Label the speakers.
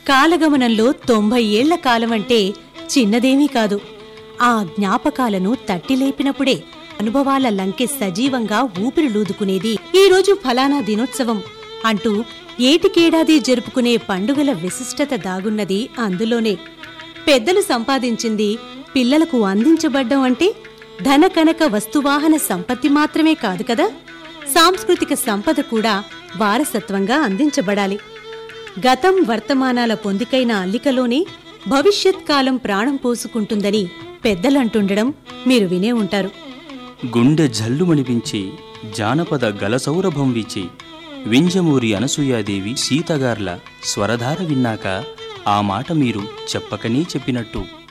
Speaker 1: కాలగమనంలో తొంభై ఏళ్ల కాలం అంటే చిన్నదేమీ కాదు ఆ జ్ఞాపకాలను తట్టిలేపినప్పుడే అనుభవాల లంకె సజీవంగా ఊపిరిలూదుకునేది ఈ రోజు ఫలానా దినోత్సవం అంటూ ఏటికేడాది జరుపుకునే పండుగల విశిష్టత దాగున్నది అందులోనే పెద్దలు సంపాదించింది పిల్లలకు అందించబడ్డం అంటే ధన కనక వస్తువాహన సంపత్తి మాత్రమే కాదు కదా సాంస్కృతిక సంపద కూడా వారసత్వంగా అందించబడాలి గతం వర్తమానాల పొందికైన అల్లికలోనే భవిష్యత్ కాలం ప్రాణం పోసుకుంటుందని పెద్దలంటుండడం మీరు వినే ఉంటారు
Speaker 2: గుండె జల్లుమణిపించి జానపద గలసౌరభం వీచి వింజమూరి అనసూయాదేవి సీతగార్ల స్వరధార విన్నాక ఆ మాట మీరు చెప్పకనే చెప్పినట్టు